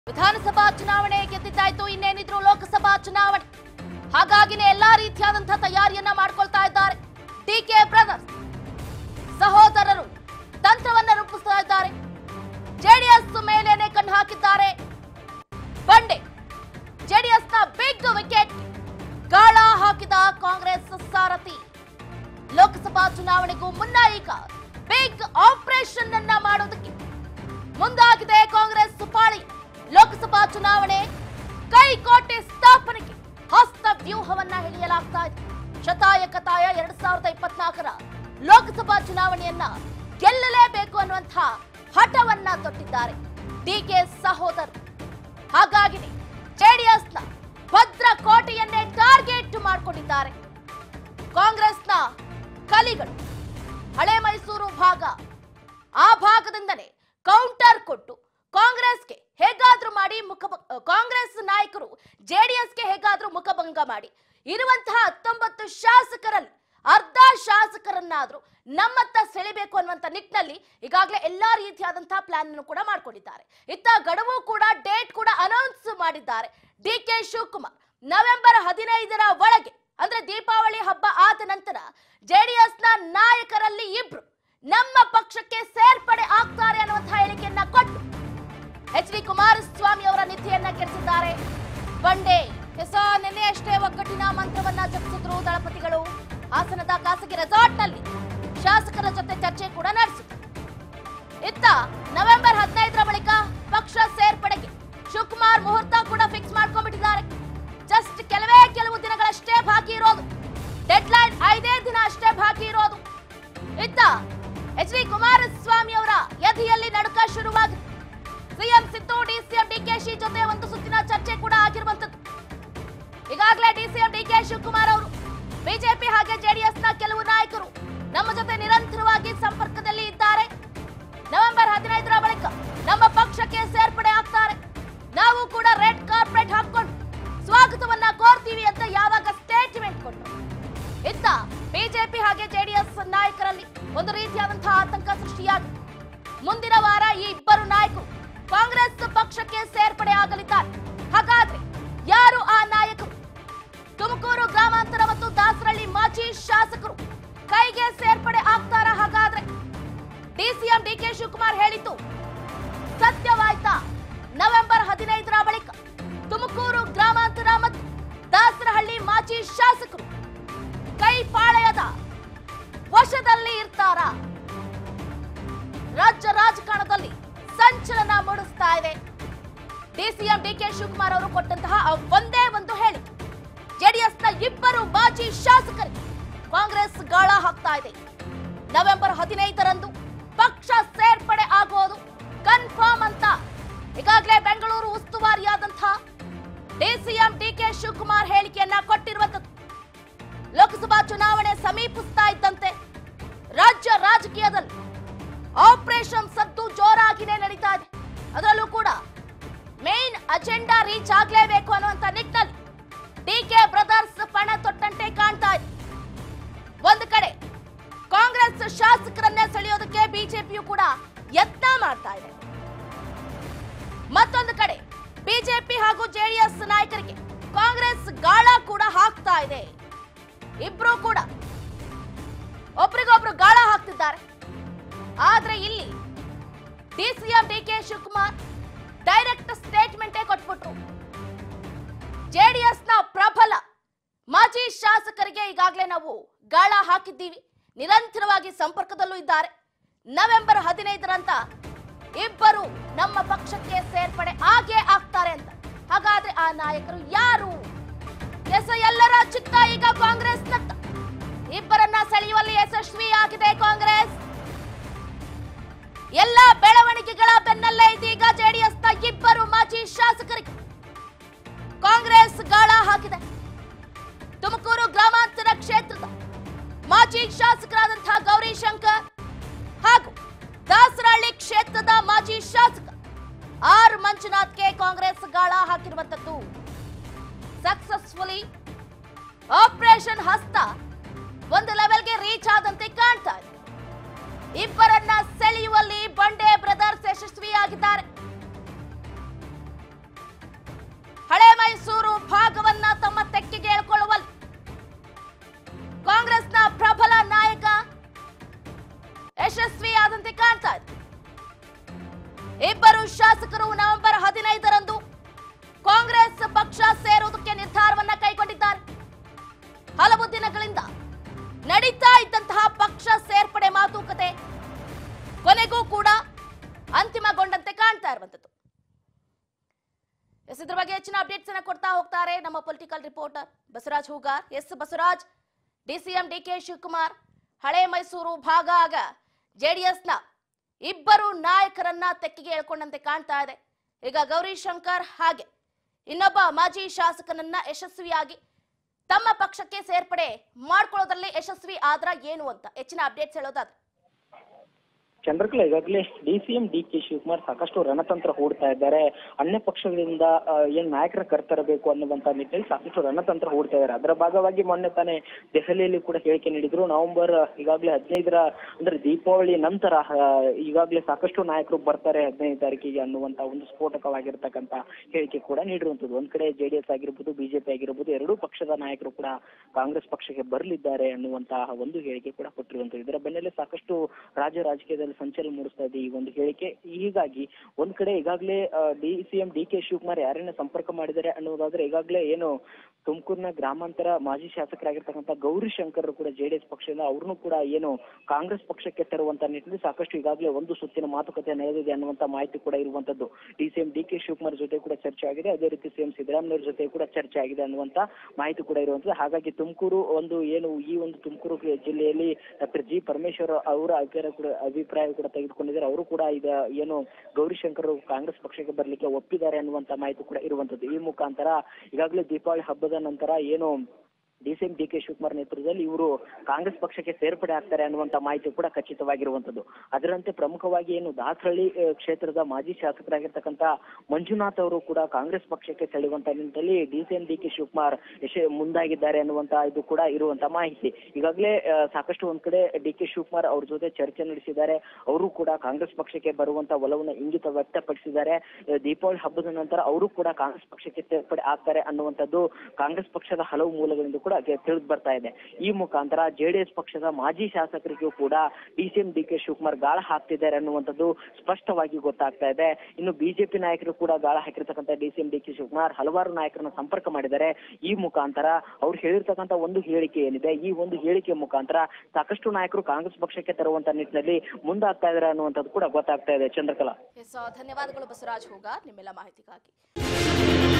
ವಿಧಾನಸಭಾ ಚುನಾವಣೆ ಗೆದ್ದಿದ್ದಾಯ್ತು ಇನ್ನೇನಿದ್ರು ಲೋಕಸಭಾ ಚುನಾವಣೆ ಹಾಗಾಗಿನೇ ಎಲ್ಲಾ ರೀತಿಯಾದಂತಹ ತಯಾರಿಯನ್ನ ಮಾಡ್ಕೊಳ್ತಾ ಇದ್ದಾರೆ ಡಿಕೆ ಬ್ರದರ್ಸ್ ಸಹೋದರರು ತಂತ್ರವನ್ನ ರೂಪಿಸ್ತಾ ಇದ್ದಾರೆ ಜೆಡಿಎಸ್ ಮೇಲೇನೆ ಕಣ್ಣು ಹಾಕಿದ್ದಾರೆ ಬಂಡೆ ಜೆಡಿಎಸ್ನ ಬಿಗ್ ವಿಕೆಟ್ ಗಾಳ ಹಾಕಿದ ಕಾಂಗ್ರೆಸ್ ಸಾರಥಿ ಲೋಕಸಭಾ ಚುನಾವಣೆಗೂ ಮುನ್ನ ಈಗ ಬಿಗ್ ಆಪರೇಷನ್ ಅನ್ನ ಮಾಡೋದಕ್ಕೆ ಮುಂದಾಗಿದೆ ಕಾಂಗ್ರೆಸ್ ಸುಪಾಳಿ ಲೋಕಸಭಾ ಚುನಾವಣೆ ಕೈಕೋಟೆ ಸ್ಥಾಪನೆಗೆ ಹಸ್ತ ವ್ಯೂಹವನ್ನ ಹಿಡಿಯಲಾಗ್ತಾ ಇದೆ ಶತಾಯ ಕತಾಯ ಎರಡ್ ಸಾವಿರದ ಇಪ್ಪತ್ನಾಲ್ಕರ ಲೋಕಸಭಾ ಚುನಾವಣೆಯನ್ನ ಗೆಲ್ಲಲೇಬೇಕು ಅನ್ನುವಂತಹ ಹಠವನ್ನ ತೊಟ್ಟಿದ್ದಾರೆ ಡಿಕೆ ಸಹೋದರು ಹಾಗಾಗಿನೇ ಜೆಡಿಎಸ್ನ ಭದ್ರ ಕೋಟೆಯನ್ನೇ ಟಾರ್ಗೆಟ್ ಮಾಡಿಕೊಂಡಿದ್ದಾರೆ ಕಾಂಗ್ರೆಸ್ನ ಕಲಿಗಳು ಹಳೆ ಮೈಸೂರು ಭಾಗ ಆ ಭಾಗದಿಂದಲೇ ಕೌಂಟರ್ ಕೊಟ್ಟು ಕಾಂಗ್ರೆಸ್ಗೆ ಹೇಗಾದ್ರೂ ಮಾಡಿ ಮುಖ ಕಾಂಗ್ರೆಸ್ ನಾಯಕರು ಜೆಡಿಎಸ್ಗೆ ಹೇಗಾದ್ರೂ ಮುಖಭಂಗ ಮಾಡಿ ಇರುವಂತಹ ಹತ್ತೊಂಬತ್ತು ಶಾಸಕರಲ್ಲಿ ಅರ್ಧ ಶಾಸಕರನ್ನಾದ್ರೂ ನಮ್ಮತ್ತ ಸೆಳಿಬೇಕು ಅನ್ನುವಂತ ನಿಟ್ಟಿನಲ್ಲಿ ಈಗಾಗಲೇ ಎಲ್ಲಾ ರೀತಿಯಾದಂತಹ ಪ್ಲಾನ್ ಅನ್ನು ಕೂಡ ಮಾಡ್ಕೊಂಡಿದ್ದಾರೆ ಇತ್ತ ಗಡುವು ಕೂಡ ಡೇಟ್ ಕೂಡ ಅನೌನ್ಸ್ ಮಾಡಿದ್ದಾರೆ ಡಿ ಕೆ ಶಿವಕುಮಾರ್ ನವೆಂಬರ್ ಹದಿನೈದರ ಒಳಗೆ ಅಂದ್ರೆ ದೀಪಾವಳಿ ಹಬ್ಬ ಆದ ನಂತರ ಜೆಡಿಎಸ್ನ ನಾಯಕರಲ್ಲಿ ಇಬ್ರು ನಮ್ಮ ಪಕ್ಷಕ್ಕೆ ಸೇರ್ಪಡೆ ಆಗ್ತಾರೆ ಅನ್ನುವಂತಹ ಹೇಳಿಕೆಯನ್ನ ಕೊಟ್ಟು ಎಚ್ ಡಿ ಕುಮಾರಸ್ವಾಮಿ ಅವರ ನಿಧಿಯನ್ನ ಕೆಡಿಸಿದ್ದಾರೆ ಬಂಡೆ ಹೊಸ ನಿನ್ನೆ ಅಷ್ಟೇ ಒಗ್ಗಟ್ಟಿನ ಮಂತ್ರವನ್ನ ಜಪಿಸಿದ್ರು ದಳಪತಿಗಳು ಹಾಸನದ ಖಾಸಗಿ ರೆಸಾರ್ಟ್ನಲ್ಲಿ ಶಾಸಕರ ಜೊತೆ ಚರ್ಚೆ ಕೂಡ ನಡೆಸಿದ್ರು ಇತ್ತ ನವೆಂಬರ್ ಹದಿನೈದರ ಬಳಿಕ ಪಕ್ಷ ಸೇರ್ಪಡೆಗೆ ಶಿವಕುಮಾರ್ ಮುಹೂರ್ತ ಕೂಡ ಫಿಕ್ಸ್ ಮಾಡ್ಕೊಂಡ್ಬಿಟ್ಟಿದ್ದಾರೆ ಜಸ್ಟ್ ಕೆಲವೇ ಕೆಲವು ದಿನಗಳಷ್ಟೇ ಬಾಕಿ ಇರೋದು ಡೆಡ್ಲೈನ್ ಐದೇ ದಿನ ಅಷ್ಟೇ ಬಾಕಿ ಇರೋದು ಇತ್ತ ಎಚ್ ಡಿ ಕುಮಾರಸ್ವಾಮಿ ಅವರ ಎದೆಯಲ್ಲಿ ನಡುಕ ಶುರುವಾಗಿದೆ ಸಿಎಂ ಸಿದ್ದು ಡಿಸಿಎಂ ಡಿಕೆಶಿ ಜೊತೆ ಒಂದು ಸುತ್ತಿನ ಚರ್ಚೆ ಕೂಡ ಆಗಿರುವಂತದ್ದು ಈಗಾಗಲೇ ಡಿಸಿಎಂ ಡಿಕೆ ಶಿವಕುಮಾರ್ ಅವರು ಬಿಜೆಪಿ ಹಾಗೆ ಜೆಡಿಎಸ್ನ ಕೆಲವು ನಾಯಕರು ನಮ್ಮ ಜೊತೆ ನಿರಂತರವಾಗಿ ಸಂಪರ್ಕದಲ್ಲಿ ಇದ್ದಾರೆ ನವೆಂಬರ್ ಹದಿನೈದರ ಬಳಿಕ ನಮ್ಮ ಪಕ್ಷಕ್ಕೆ ಸೇರ್ಪಡೆ ಆಗ್ತಾರೆ ನಾವು ಕೂಡ ರೆಡ್ ಕಾರ್ಪೆಟ್ ಹಾಕೊಂಡು ಸ್ವಾಗತವನ್ನ ಕೋರ್ತೀವಿ ಅಂತ ಯಾವಾಗ ಸ್ಟೇಟ್ಮೆಂಟ್ ಕೊಟ್ಟರು ಇತ್ತ ಬಿಜೆಪಿ ಹಾಗೆ ಜೆಡಿಎಸ್ ನಾಯಕರಲ್ಲಿ ಒಂದು ರೀತಿಯಾದಂತಹ ಆತಂಕ ಸೃಷ್ಟಿಯಾಗಿದೆ ಮುಂದಿನ ವಾರ ಈ ಇಬ್ಬರು ನಾಯಕರು ಕಾಂಗ್ರೆಸ್ ಪಕ್ಷಕ್ಕೆ ಸೇರ್ಪಡೆ ಆಗಲಿದ್ದಾರೆ ಹಾಗಾದ್ರೆ ಯಾರು ಆ ನಾಯಕರು ತುಮಕೂರು ಗ್ರಾಮಾಂತರ ಮತ್ತು ದಾಸರಳ್ಳಿ ಮಾಜಿ ಶಾಸಕರು ಕೈಗೆ ಸೇರ್ಪಡೆ ಆಗ್ತಾರ ಹಾಗಾದ್ರೆ ಡಿಸಿಎಂ ಡಿಕೆ ಶಿವಕುಮಾರ್ ಹೇಳಿದ್ದು ಸತ್ಯವಾಯ್ತಾ ನವೆಂಬರ್ ಹದಿನೈದರ ಬಳಿಕ ತುಮಕೂರು ಗ್ರಾಮಾಂತರ ಮತ್ತು ದಾಸರಹಳ್ಳಿ ಮಾಜಿ ಶಾಸಕರು ಕೈ ಪಾಳೆಯದ ವಶದಲ್ಲಿ ಇರ್ತಾರಾ ರಾಜ್ಯ ರಾಜಕಾರಣದಲ್ಲಿ ಸಂಚಲನ ಮೂಡಿಸ್ತಾ ಇದೆ ಡಿಸಿಎಂ ಡಿಕೆ ಶಿವಕುಮಾರ್ ಅವರು ಕೊಟ್ಟಂತಹ ಆ ಒಂದೇ ಒಂದು ಹೇಳಿಕೆ ಜೆಡಿಎಸ್ನ ಇಬ್ಬರು ಮಾಜಿ ಶಾಸಕರಿಗೆ ಕಾಂಗ್ರೆಸ್ ಗಾಳ ಹಾಕ್ತಾ ಇದೆ ನವೆಂಬರ್ ಹದಿನೈದರಂದು ಪಕ್ಷ ಸೇರ್ಪಡೆ ಆಗೋದು ಕನ್ಫರ್ಮ್ ಅಂತ ಈಗಾಗಲೇ ಬೆಂಗಳೂರು ಉಸ್ತುವಾರಿಯಾದಂತಹ ಡಿಸಿಎಂ ಡಿಕೆ ಶಿವಕುಮಾರ್ ಹೇಳಿಕೆಯನ್ನ ಕೊಟ್ಟಿರುವಂತದ್ದು ಲೋಕಸಭಾ ಚುನಾವಣೆ ಸಮೀಪಿಸ್ತಾ ಇದ್ದಂತೆ ರಾಜ್ಯ ರಾಜಕೀಯದಲ್ಲಿ ಆಪರೇಷನ್ ಸದ್ದು ಜೋರಾಗಿನೇ ನಡೀತಾ ಇದೆ ಅದರಲ್ಲೂ ಕೂಡ ಮೇನ್ ಅಜೆಂಡಾ ರೀಚ್ ಆಗ್ಲೇಬೇಕು ಅನ್ನುವಂತ ನಿಟ್ಟಿನಲ್ಲಿ ಡಿಕೆ ಬ್ರದರ್ಸ್ ಪಣ ತೊಟ್ಟಂತೆ ಕಾಣ್ತಾ ಇದೆ ಒಂದು ಕಡೆ ಕಾಂಗ್ರೆಸ್ ಶಾಸಕರನ್ನೇ ಸೆಳೆಯೋದಕ್ಕೆ ಬಿಜೆಪಿಯು ಕೂಡ ಯತ್ನ ಮಾಡ್ತಾ ಇದೆ ಮತ್ತೊಂದು ಕಡೆ ಬಿಜೆಪಿ ಹಾಗೂ ಜೆಡಿಎಸ್ ನಾಯಕರಿಗೆ ಕಾಂಗ್ರೆಸ್ ಗಾಳ ಕೂಡ ಹಾಕ್ತಾ ಇದೆ ಇಬ್ರು ಕೂಡ ಒಬ್ರಿಗೊಬ್ರು ಗಾಳ ಹಾಕ್ತಿದ್ದಾರೆ ಆದ್ರೆ ಇಲ್ಲಿ ಡಿಸಿಎಂ ಡಿಕೆ ಶಿವಕುಮಾರ್ ಡೈರೆಕ್ಟ್ ಸ್ಟೇಟ್ಮೆಂಟೇ ಕೊಟ್ಬಿಟ್ರು ಜೆಡಿಎಸ್ನ ಪ್ರಬಲ ಮಾಜಿ ಶಾಸಕರಿಗೆ ಈಗಾಗಲೇ ನಾವು ಗಾಳ ಹಾಕಿದ್ದೀವಿ ನಿರಂತರವಾಗಿ ಸಂಪರ್ಕದಲ್ಲೂ ಇದ್ದಾರೆ ನವೆಂಬರ್ ಹದಿನೈದರಂತ ಇಬ್ಬರು ನಮ್ಮ ಪಕ್ಷಕ್ಕೆ ಸೇರ್ಪಡೆ ಆಗೇ ಆಗ್ತಾರೆ ಅಂತ ಹಾಗಾದ್ರೆ ಆ ನಾಯಕರು ಯಾರು ಎಸ ಎಲ್ಲರ ಚಿತ್ತ ಈಗ ಕಾಂಗ್ರೆಸ್ನತ್ತ ಇಬ್ಬರನ್ನ ಸೆಳೆಯುವಲ್ಲಿ ಯಶಸ್ವಿಯಾಗಿದೆ ಕಾಂಗ್ರೆಸ್ ಎಲ್ಲ ಬೆಳವಣಿಗೆಗಳ ಬೆನ್ನಲ್ಲೇ ಇದೀಗ ಜೆಡಿಎಸ್ನ ಇಬ್ಬರು ಮಾಜಿ ಶಾಸಕರಿಗೆ ಕಾಂಗ್ರೆಸ್ ಗಾಳ ಹಾಕಿದೆ ತುಮಕೂರು ಗ್ರಾಮಾಂತರ ಕ್ಷೇತ್ರದ ಮಾಜಿ ಶಾಸಕರಾದಂತಹ ಗೌರಿ ಶಂಕರ್ ಹಾಗೂ ದಾಸರಹಳ್ಳಿ ಕ್ಷೇತ್ರದ ಮಾಜಿ ಶಾಸಕ ಆರ್ ಮಂಜುನಾಥ್ಗೆ ಕಾಂಗ್ರೆಸ್ ಗಾಳ ಹಾಕಿರುವಂತದ್ದು ಸಕ್ಸಸ್ಫುಲಿ ಆಪರೇಷನ್ ಹಸ್ತ ಒಂದು ಲೆವೆಲ್ಗೆ ರೀಚ್ ಆದಂತೆ ಕಾಣ್ತಾ ಇದೆ ಇಬ್ಬರನ್ನ ಸೆಳೆಯುವಲ್ಲಿ ಬಂಡೆ ಬ್ರದರ್ಸ್ ಯಶಸ್ವಿಯಾಗಿದ್ದಾರೆ ಎಸ್ ಇದ್ರ ಬಗ್ಗೆ ಹೆಚ್ಚಿನ ಅಪ್ಡೇಟ್ಸ್ ಅನ್ನ ಕೊಡ್ತಾ ಹೋಗ್ತಾರೆ ನಮ್ಮ political reporter Basavaraj Hoogar S Basavaraj DCM D K Shivakumar ಹಳೆ ಮೈಸೂರು ಭಾಗ ಆಗ ಜೆಡಿಎಸ್ನ ಇಬ್ಬರು ನಾಯಕರನ್ನ ತೆಕ್ಕಿಗೆ ಎಳ್ಕೊಂಡಂತೆ ಕಾಣ್ತಾ ಇದೆ ಈಗ ಗೌರಿ ಶಂಕರ್ ಹಾಗೆ ಇನ್ನೊಬ್ಬ ಮಾಜಿ ಶಾಸಕನನ್ನ ಯಶಸ್ವಿಯಾಗಿ ತಮ್ಮ ಪಕ್ಷಕ್ಕೆ ಸೇರ್ಪಡೆ ಮಾಡ್ಕೊಳ್ಳೋದ್ರಲ್ಲಿ ಯಶಸ್ವಿ ಆದ್ರ ಏನು ಅಂತ ಹೆಚ್ಚಿನ ಅಪ್ಡೇಟ್ಸ್ ಹೇಳೋದಾದ್ರೆ ಚಂದ್ರಕಲಾ ಈಗಾಗಲೇ D C M D K Shivakumar ಸಾಕಷ್ಟು ರಣತಂತ್ರ ಹೂಡ್ತಾ ಇದ್ದಾರೆ ಅನ್ಯ ಪಕ್ಷಗಳಿಂದ ಆ, ಏನ್ ನಾಯಕರ ಕರ್ತರಬೇಕು ಅನ್ನುವಂತ ನಿಟ್ಟಿನಲ್ಲಿ ಸಾಕಷ್ಟು ರಣತಂತ್ರ ಹೂಡ್ತಾ ಇದ್ದಾರೆ ಅದರ ಭಾಗವಾಗಿ ಮೊನ್ನೆ ತಾನೇ ದೆಹಲಿಯಲ್ಲಿ ಕೂಡ ಹೇಳಿಕೆ ನೀಡಿದ್ರು ನವೆಂಬರ್ ಈಗಾಗಲೇ ಹದಿನೈದರ ಅಂದ್ರೆ ದೀಪಾವಳಿ ನಂತರ ಆ, ಈಗಾಗಲೇ ಸಾಕಷ್ಟು ನಾಯಕರು ಬರ್ತಾರೆ ಹದಿನೈದು ತಾರೀಕಿಗೆ ಅನ್ನುವಂತ ಒಂದು ಸ್ಫೋಟಕವಾಗಿರ್ತಕ್ಕಂತ ಹೇಳಿಕೆ ಕೂಡ ನೀಡಿರುವಂತದ್ದು ಒಂದ್ ಕಡೆ ಜೆಡಿಎಸ್ ಆಗಿರ್ಬೋದು ಬಿಜೆಪಿ ಆಗಿರ್ಬೋದು ಎರಡೂ ಪಕ್ಷದ ನಾಯಕರು ಕೂಡ ಕಾಂಗ್ರೆಸ್ ಪಕ್ಷಕ್ಕೆ ಬರಲಿದ್ದಾರೆ ಅನ್ನುವಂತಹ ಒಂದು ಹೇಳಿಕೆ ಕೂಡ ಕೊಟ್ಟಿರುವಂತದ್ದು ಇದರ ಬೆನ್ನಲ್ಲೇ ಸಾಕಷ್ಟು ರಾಜ್ಯ ರಾಜಕೀಯದಲ್ಲಿ ಸಂಚಲನ ಮೂಡಿಸ್ತಾ ಇದೆ ಈ ಒಂದು ಹೇಳಿಕೆ ಹೀಗಾಗಿ ಒಂದ್ ಕಡೆ ಈಗಾಗಲೇ D C M D K Shivakumar ಯಾರನ್ನ ಸಂಪರ್ಕ ಮಾಡಿದ್ದಾರೆ ಅನ್ನೋದಾದ್ರೆ ಈಗಾಗಲೇ ಏನು ತುಮಕೂರಿನ ಗ್ರಾಮಾಂತರ ಮಾಜಿ ಶಾಸಕರಾಗಿರ್ತಕ್ಕಂಥ ಗೌರಿ ಶಂಕರ್ ಕೂಡ ಜೆಡಿಎಸ್ ಪಕ್ಷದಿಂದ ಅವ್ರನ್ನು ಕೂಡ ಏನು ಕಾಂಗ್ರೆಸ್ ಪಕ್ಷಕ್ಕೆ ತರುವಂತ ನಿಟ್ಟಿನಲ್ಲಿ ಸಾಕಷ್ಟು ಈಗಾಗಲೇ ಒಂದು ಸುತ್ತಿನ ಮಾತುಕತೆ ನಡೆದಿದೆ ಅನ್ನುವಂತ ಮಾಹಿತಿ ಕೂಡ ಇರುವಂತದ್ದು D C M D K Shivakumar ಜೊತೆ ಕೂಡ ಚರ್ಚೆ ಆಗಿದೆ ಅದೇ ರೀತಿ ಸಿಎಂ ಸಿದ್ದರಾಮಯ್ಯ ಜೊತೆ ಕೂಡ ಚರ್ಚೆ ಆಗಿದೆ ಅನ್ನುವಂತ ಮಾಹಿತಿ ಕೂಡ ಇರುವಂತದ್ದು ಹಾಗಾಗಿ ತುಮಕೂರು ಒಂದು ಏನು ಈ ಒಂದು ತುಮಕೂರು ಜಿಲ್ಲೆಯಲ್ಲಿ ಡಾಕ್ಟರ್ ಜಿ ಪರಮೇಶ್ವರ್ ಅವರ ಅಭಿಪ್ರಾಯ ಕೂಡ ಅಭಿಪ್ರಾಯ ಕೂಡ ತೆಗೆದುಕೊಂಡಿದ್ದಾರೆ ಅವರು ಕೂಡ ಈಗ ಏನು ಗೌರಿಶಂಕರ್ ಕಾಂಗ್ರೆಸ್ ಪಕ್ಷಕ್ಕೆ ಬರ್ಲಿಕ್ಕೆ ಒಪ್ಪಿದ್ದಾರೆ ಅನ್ನುವಂತ ಮಾಹಿತಿ ಕೂಡ ಇರುವಂತದ್ದು ಈ ಮುಖಾಂತರ ಈಗಾಗಲೇ ದೀಪಾವಳಿ ಹಬ್ಬದ ನಂತರ ಏನು D C M D K Shivakumar ನೇತೃತ್ವದಲ್ಲಿ ಇವರು ಕಾಂಗ್ರೆಸ್ ಪಕ್ಷಕ್ಕೆ ಸೇರ್ಪಡೆ ಆಗ್ತಾರೆ ಅನ್ನುವಂತ ಮಾಹಿತಿ ಕೂಡ ಖಚಿತವಾಗಿರುವಂತದ್ದು ಅದರಂತೆ ಪ್ರಮುಖವಾಗಿ ಏನು ದಾಸರಳ್ಳಿ ಆ, ಕ್ಷೇತ್ರದ ಮಾಜಿ ಶಾಸಕರಾಗಿರ್ತಕ್ಕಂಥ ಮಂಜುನಾಥ್ ಅವರು ಕೂಡ ಕಾಂಗ್ರೆಸ್ ಪಕ್ಷಕ್ಕೆ ಸೆಳೆಯುವಂತ ನಿಟ್ಟಿನಲ್ಲಿ D C M D K Shivakumar ಯಶ ಮುಂದಾಗಿದ್ದಾರೆ ಅನ್ನುವಂತ ಇದು ಕೂಡ ಇರುವಂತ ಮಾಹಿತಿ ಈಗಾಗಲೇ ಆ, ಸಾಕಷ್ಟು ಒಂದ್ ಕಡೆ ಡಿ ಕೆ ಶಿವಕುಮಾರ್ ಅವ್ರ ಜೊತೆ ಚರ್ಚೆ ನಡೆಸಿದ್ದಾರೆ ಅವರು ಕೂಡ ಕಾಂಗ್ರೆಸ್ ಪಕ್ಷಕ್ಕೆ ಬರುವಂತ ಒಲವನ್ನ ಇಂಗಿತ ವ್ಯಕ್ತಪಡಿಸಿದ್ದಾರೆ ಆ, ದೀಪಾವಳಿ ಹಬ್ಬದ ನಂತರ ಅವರು ಕೂಡ ಕಾಂಗ್ರೆಸ್ ಪಕ್ಷಕ್ಕೆ ಸೇರ್ಪಡೆ ಆಗ್ತಾರೆ ಅನ್ನುವಂಥದ್ದು ಕಾಂಗ್ರೆಸ್ ಪಕ್ಷದ ಹಲವು ಮೂಲಗಳಿಂದ ಕೂಡ ತಿಳಿದು ಬರ್ತಾ ಇದೆ ಈ ಮುಖಾಂತರ ಜೆಡಿಎಸ್ ಪಕ್ಷದ ಮಾಜಿ ಶಾಸಕರಿಗೂ ಕೂಡ D C M D K Shivakumar ಗಾಳ ಹಾಕ್ತಿದ್ದಾರೆ ಅನ್ನುವಂಥದ್ದು ಸ್ಪಷ್ಟವಾಗಿ ಗೊತ್ತಾಗ್ತಾ ಇದೆ ಇನ್ನು ಬಿಜೆಪಿ ನಾಯಕರು ಕೂಡ ಗಾಳ ಹಾಕಿರ್ತಕ್ಕಂಥ D C M D K Shivakumar ಹಲವಾರು ನಾಯಕರನ್ನ ಸಂಪರ್ಕ ಮಾಡಿದ್ದಾರೆ ಈ ಮುಖಾಂತರ ಅವ್ರು ಹೇಳಿರ್ತಕ್ಕಂಥ ಒಂದು ಹೇಳಿಕೆ ಏನಿದೆ ಈ ಒಂದು ಹೇಳಿಕೆ ಮುಖಾಂತರ ಸಾಕಷ್ಟು ನಾಯಕರು ಕಾಂಗ್ರೆಸ್ ಪಕ್ಷಕ್ಕೆ ತರುವಂತ ನಿಟ್ಟಿನಲ್ಲಿ ಮುಂದಾಗ್ತಾ ಇದ್ದಾರೆ ಅನ್ನುವಂಥದ್ದು ಕೂಡ ಗೊತ್ತಾಗ್ತಾ ಇದೆ ಚಂದ್ರಕಲಾ ಎಸ್ ಧನ್ಯವಾದಗಳು ಬಸವರಾಜ್ ಹೂಗಾರ್ ನಿಮ್ಮೆಲ್ಲ ಮಾಹಿತಿಗಾಗಿ